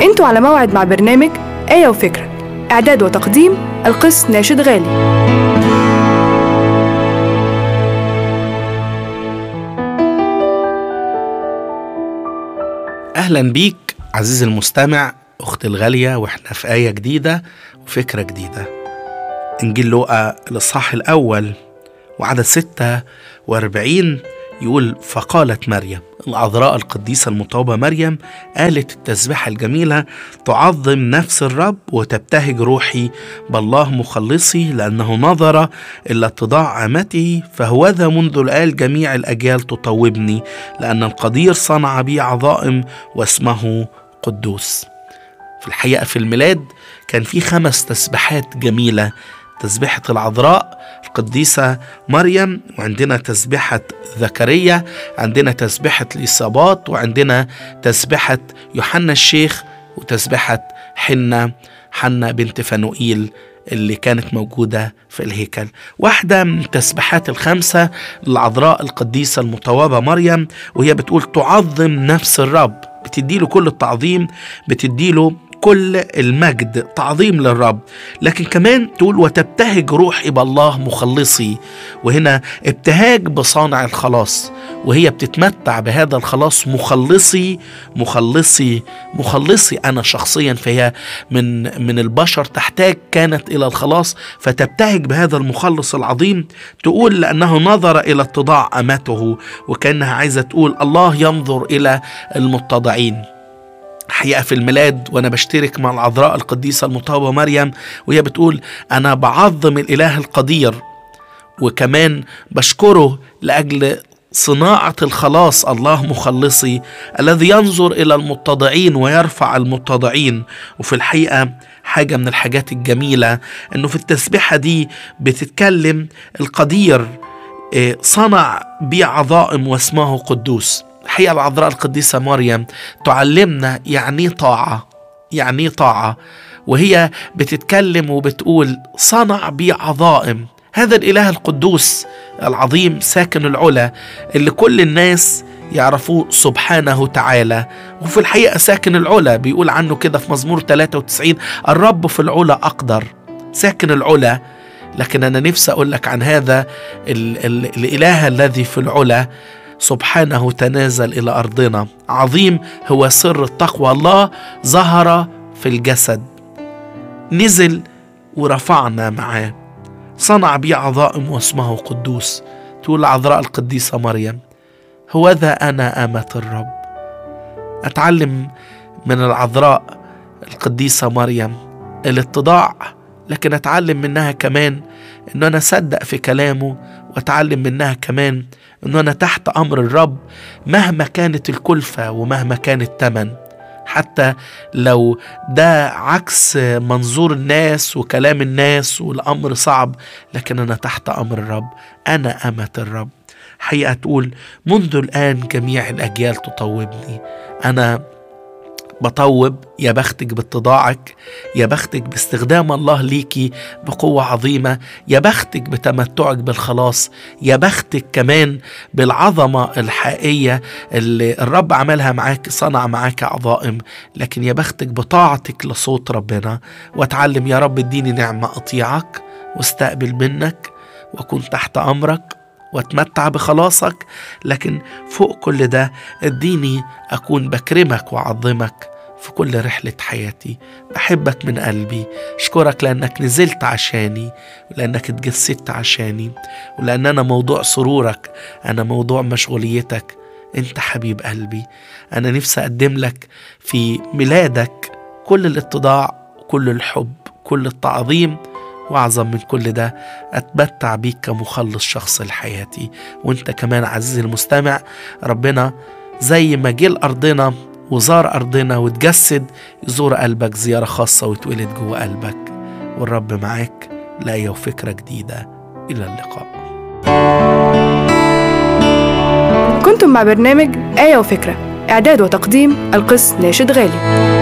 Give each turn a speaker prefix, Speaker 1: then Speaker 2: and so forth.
Speaker 1: انتوا على موعد مع برنامج آية وفكرة إعداد وتقديم القس ناشد غالي
Speaker 2: أهلا بيك عزيزي المستمع أختي الغالية وإحنا في آية جديدة وفكرة جديدة إنجيل لوقا الإصحاح الأول وعدد ستة وأربعين يقول فقالت مريم العذراء القديسة المطوبة مريم قالت التسبيحة الجميلة تعظم نفس الرب وتبتهج روحي بالله مخلصي لأنه نظر إلى اتضاع أمته فهوذا منذ الآل جميع الأجيال تطوبني لأن القدير صنع بي عظائم واسمه قدوس في الحقيقة في الميلاد كان في خمس تسبيحات جميلة تسبيحة العذراء القديسة مريم وعندنا تسبيحة زكريا عندنا تسبيحة الإصابات وعندنا تسبيحة يوحنا الشيخ وتسبيحة حنة حنة بنت فنوئيل اللي كانت موجودة في الهيكل واحدة من التسبيحات الخمسة للعذراء القديسة المطوبة مريم وهي بتقول تعظم نفس الرب بتديله كل التعظيم بتديله كل المجد تعظيم للرب لكن كمان تقول وتبتهج روحي بالله مخلصي وهنا ابتهاج بصانع الخلاص وهي بتتمتع بهذا الخلاص مخلصي مخلصي مخلصي انا شخصيا فهي من من البشر تحتاج كانت الى الخلاص فتبتهج بهذا المخلص العظيم تقول لانه نظر الى اتضاع امته وكانها عايزه تقول الله ينظر الى المتضعين حقيقة في الميلاد وأنا بشترك مع العذراء القديسة المطوبة مريم وهي بتقول أنا بعظم الإله القدير وكمان بشكره لأجل صناعة الخلاص الله مخلصي الذي ينظر إلى المتضعين ويرفع المتضعين وفي الحقيقة حاجة من الحاجات الجميلة أنه في التسبيحة دي بتتكلم القدير صنع بي عظائم واسمه قدوس الحقيقة العذراء القديسة مريم تعلمنا يعني طاعة يعني طاعة وهي بتتكلم وبتقول صنع بي عظائم هذا الإله القدوس العظيم ساكن العلا اللي كل الناس يعرفوه سبحانه تعالى وفي الحقيقة ساكن العلا بيقول عنه كده في مزمور 93 الرب في العلا أقدر ساكن العلا لكن أنا نفسي أقول لك عن هذا ال ال الإله الذي في العلا سبحانه تنازل الى ارضنا عظيم هو سر التقوى الله ظهر في الجسد نزل ورفعنا معاه صنع بي عظائم واسمه قدوس تقول العذراء القديسة مريم هوذا أنا آمة الرب أتعلم من العذراء القديسة مريم الاتضاع لكن أتعلم منها كمان أن أنا أصدق في كلامه وأتعلم منها كمان أن أنا تحت أمر الرب مهما كانت الكلفة ومهما كان التمن حتى لو ده عكس منظور الناس وكلام الناس والأمر صعب لكن أنا تحت أمر الرب أنا أمة الرب حقيقة تقول منذ الآن جميع الأجيال تطوبني أنا بطوب يا بختك باتضاعك يا بختك باستخدام الله ليكي بقوة عظيمة يا بختك بتمتعك بالخلاص يا بختك كمان بالعظمة الحقيقية اللي الرب عملها معاك صنع معاك عظائم لكن يا بختك بطاعتك لصوت ربنا واتعلم يا رب اديني نعمة أطيعك واستقبل منك وأكون تحت أمرك واتمتع بخلاصك لكن فوق كل ده اديني اكون بكرمك واعظمك في كل رحلة حياتي بحبك من قلبي أشكرك لأنك نزلت عشاني ولأنك اتجسدت عشاني ولأن أنا موضوع سرورك أنا موضوع مشغوليتك أنت حبيب قلبي أنا نفسي أقدم لك في ميلادك كل الاتضاع كل الحب كل التعظيم واعظم من كل ده اتمتع بيك كمخلص شخص لحياتي وانت كمان عزيزي المستمع ربنا زي ما جه لارضنا وزار ارضنا وتجسد يزور قلبك زياره خاصه ويتولد جوه قلبك والرب معاك لايه وفكره جديده الى اللقاء
Speaker 1: كنتم مع برنامج آية وفكرة إعداد وتقديم القس ناشد غالي